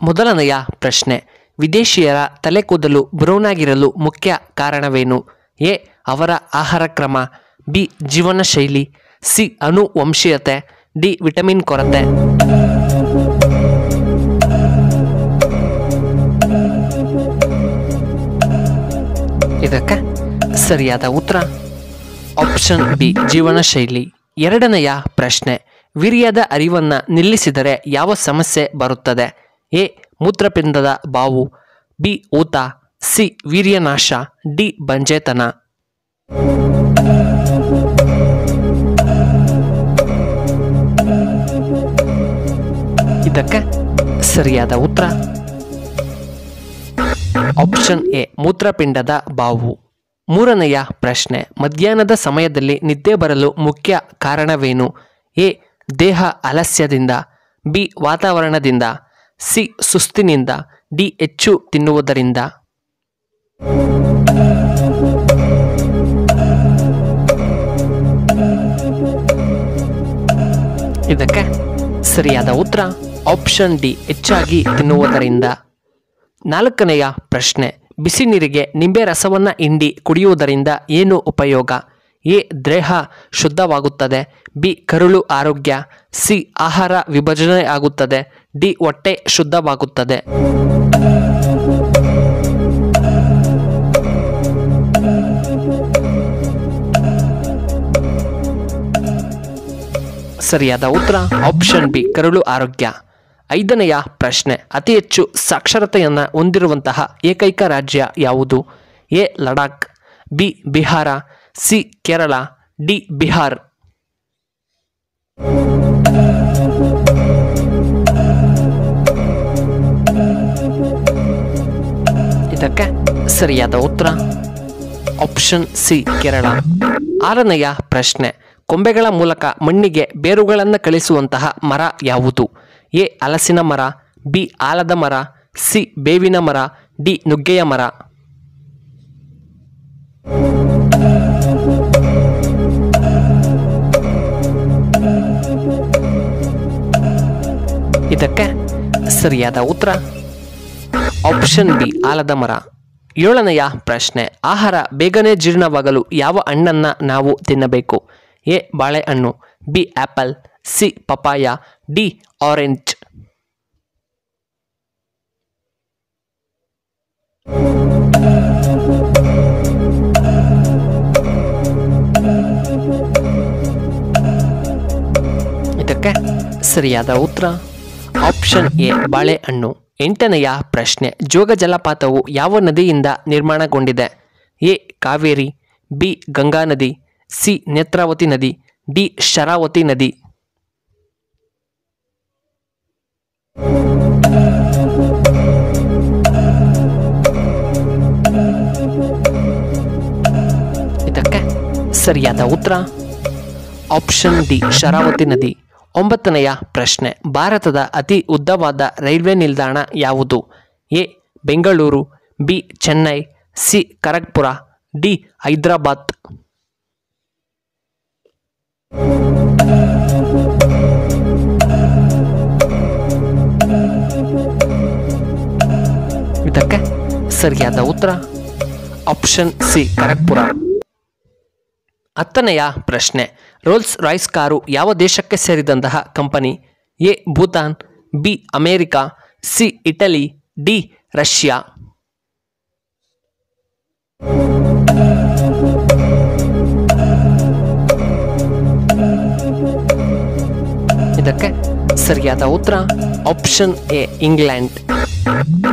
ಮೊದಲನೆಯ ಪ್ರಶ್ನೆ ವಿದೇಶಿಯರ ತಲೆ ಕೂದಲು ಬ್ರೌನ್ ಆಗಿರಲು ಮುಖ್ಯ ಕಾರಣವೇನು ಎ ಅವರ ಆಹಾರ ಕ್ರಮ ಬಿ ಜೀವನ ಶೈಲಿ ಸಿ ಅನುವಂಶೀಯತೆ ಡಿ ವಿಟಮಿನ್ ಕೊರತೆ ಇದಕ್ಕೆ ಸರಿಯಾದ ಉತ್ತರ ಆಪ್ಷನ್ ಬಿ ಜೀವನ ಶೈಲಿ ಎರಡನೆಯ ಪ್ರಶ್ನೆ ವೀರ್ಯದ ಅರಿವನ್ನು ನಿಲ್ಲಿಸಿದರೆ ಯಾವ ಸಮಸ್ಯೆ ಬರುತ್ತದೆ ಎ ಮೂತ್ರಪಿಂಡದ ಬಾವು ಬಿ ಊತ ಸಿ ವೀರ್ಯನಾಶ ಡಿ ಬಂಜೇತನ ಇದಕ್ಕೆ ಸರಿಯಾದ ಉತ್ತರ ಆಪ್ಷನ್ ಎ ಮೂತ್ರಪಿಂಡದ ಬಾವು ಮೂರನೆಯ ಪ್ರಶ್ನೆ ಮಧ್ಯಾಹ್ನದ ಸಮಯದಲ್ಲಿ ನಿದ್ದೆ ಬರಲು ಮುಖ್ಯ ಕಾರಣವೇನು ಎ ದೇಹ ಆಲಸ್ಯದಿಂದ ಬಿ ವಾತಾವರಣದಿಂದ ಸಿ ಸುಸ್ತಿನಿಂದ ಡಿ ಹೆಚ್ಚು ತಿನ್ನುವುದರಿಂದ ಇದಕ್ಕೆ ಸರಿಯಾದ ಉತ್ತರ ಆಪ್ಷನ್ ಡಿ ಹೆಚ್ಚಾಗಿ ತಿನ್ನುವುದರಿಂದ ನಾಲ್ಕನೆಯ ಪ್ರಶ್ನೆ ಬಿಸಿ ನೀರಿಗೆ ನಿಂಬೆ ರಸವನ್ನು ಹಿಂಡಿ ಕುಡಿಯುವುದರಿಂದ ಏನು ಉಪಯೋಗ ಎ ದೇಹ ಶುದ್ಧವಾಗುತ್ತದೆ ಬಿ ಕರುಳು ಆರೋಗ್ಯ ಸಿ ಆಹಾರ ವಿಭಜನೆ ಆಗುತ್ತದೆ ಡಿ ಹೊಟ್ಟೆ ಶುದ್ಧವಾಗುತ್ತದೆ ಸರಿಯಾದ ಉತ್ತರ ಆಪ್ಷನ್ ಬಿ ಕರುಳು ಆರೋಗ್ಯ ಐದನೆಯ ಪ್ರಶ್ನೆ ಅತಿ ಹೆಚ್ಚು ಸಾಕ್ಷರತೆಯನ್ನು ಹೊಂದಿರುವಂತಹ ಏಕೈಕ ರಾಜ್ಯ ಯಾವುದು A Ladakh B Bihar C Kerala D Bihar ಇದಕ್ಕೆ ಸರಿಯಾದ ಉತ್ತರ ಆಪ್ಷನ್ ಸಿ ಕೇರಳ ಆರನೆಯ ಪ್ರಶ್ನೆ ಕೊಂಬೆಗಳ ಮೂಲಕ ಮಣ್ಣಿಗೆ ಬೇರುಗಳನ್ನು ಕಳಿಸುವಂತಹ ಮರ ಯಾವುದು ಎ ಹಲಸಿನ ಮರ ಬಿ ಆಲದ ಮರ ಸಿ ಬೇವಿನ ಮರ ಡಿ ನುಗ್ಗೆಯ ಮರ ಇದಕ್ಕೆ ಸರಿಯಾದ ಉತ್ತರ ಆಪ್ಷನ್ ಬಿ ಆಲದ ಮರ ಏಳನೆಯ ಪ್ರಶ್ನೆ ಆಹಾರ ಬೇಗನೆ ಜೀರ್ಣವಾಗಲು ಯಾವ ಹಣ್ಣನ್ನು ನಾವು ತಿನ್ನಬೇಕು ಎ ಬಾಳೆಹಣ್ಣು B apple C papaya D orange ಇದಕ್ಕೆ ಸರಿಯಾದ ಉತ್ತರ ಆಪ್ಷನ್ ಎ ಬಾಳೆಹಣ್ಣು ಎಂಟನೆಯ ಪ್ರಶ್ನೆ ಜೋಗ ಜಲಪಾತವು ಯಾವ ನದಿಯಿಂದ ನಿರ್ಮಾಣಗೊಂಡಿದೆ ಎ ಕಾವೇರಿ ಬಿ ಗಂಗಾ ನದಿ ಸಿ ನೇತ್ರಾವತಿ ನದಿ ಡಿ ಶರಾವತಿ ನದಿ ಇದಕ್ಕೆ ಸರಿಯಾದ ಉತ್ತರ ಆಪ್ಷನ್ ಡಿ ಶರಾವತಿ ನದಿ ಒಂಬತ್ತನೆಯ ಪ್ರಶ್ನೆ ಭಾರತದ ಅತಿ ಉದ್ದವಾದ ರೈಲ್ವೆ ನಿಲ್ದಾಣ ಯಾವುದು A Bengaluru B Chennai C Kharagpur D Hyderabad ಇದಕ್ಕೆ ಸರಿಯಾದ ಉತ್ತರ ಆಪ್ಷನ್ ಸಿ ಖರಗ್ಪುರ ಹತ್ತನೆಯ ಪ್ರಶ್ನೆ ರೋಲ್ಸ್ ರಾಯ್ಸ್ ಕಾರು ಯಾವ ದೇಶಕ್ಕೆ ಸೇರಿದಂತಹ company A Bhutan B America C Italy D Russia ಇದಕ್ಕೆ ಸರಿಯಾದ ಉತ್ತರ ಆಪ್ಷನ್ ಎ ಇಂಗ್ಲೆಂಡ್